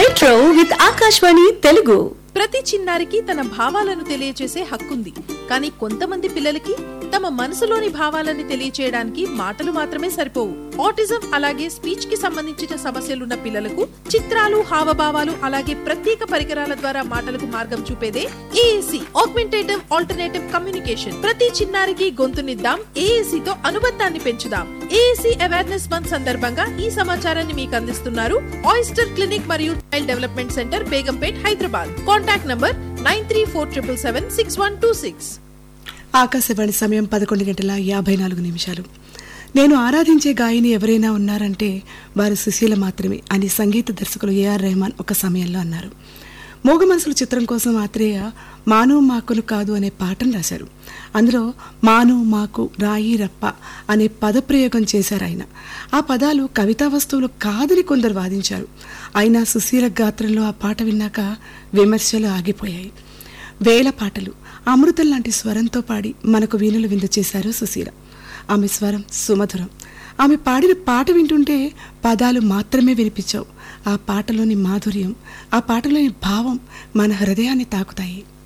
retro with Akashvani Telugu ప్రతి చిన్నారికి తన భావాలను తెలియచేసే హక్కుంది కానీ కొంతమంది పిల్లలకి తమ మనసులోని భావాలని తెలియచేయడానికి మాటలు మాత్రమే సరిపోవు ఆటిజం అలాగే స్పీచ్ కి సంబంధించిన సమస్యలున్న పిల్లలకు చిత్రాలు హావభావాలు అలాగే ప్రత్యేక పరికరాల ద్వారా మాటలకు మార్గం చూపేదే ఏఏసి ఆగ్మెంటేటివ్ ఆల్టర్నేటివ్ కమ్యూనికేషన్ ప్రతి చిన్నారికి గొంతునిద్దాం ఏఏసి తో అనుబంధాన్ని పెంచుదాం ఏఏసి అవేర్నెస్ మంత్ సందర్భంగా ఈ సమాచారాన్ని మీకు అందిస్తున్నారు ఆయిస్టర్ క్లినిక్ మరియు child development centre Begumpet Hyderabad contact number nine three four triple seven six one two six ఆకాశవాణి సమయం పదకొండు గంటల యాభై నాలుగు నిమిషాలు నేను ఆరాధించే గాయని ఎవరైనా ఉన్నారంటే వారు సుశీల మాత్రమే అని సంగీత దర్శకులు ఏఆర్ రెహమాన్ ఒక సమయంలో అన్నారు మోగ మనసులు చిత్రం కోసం ఆత్రేయ మాను మాకులు కాదు అనే పాటను రాశారు అందులో మాను మాకు రాయి రప్ప అనే పదప్రయోగం చేశారు ఆయన ఆ పదాలు కవితా వస్తువులు కాదని కొందరు వాదించారు అయినా సుశీల గాత్రంలో ఆ పాట విన్నాక విమర్శలు ఆగిపోయాయి వేల పాటలు అమృతం లాంటి స్వరంతో పాడి మనకు వీణులు విందు చేశారు సుశీల ఆమె స్వరం సుమధురం ఆమె పాడిన పాట వింటుంటే పదాలు మాత్రమే వినిపించావు ఆ పాటలోని మాధుర్యం ఆ పాటలోని భావం మన హృదయాన్ని తాకుతాయి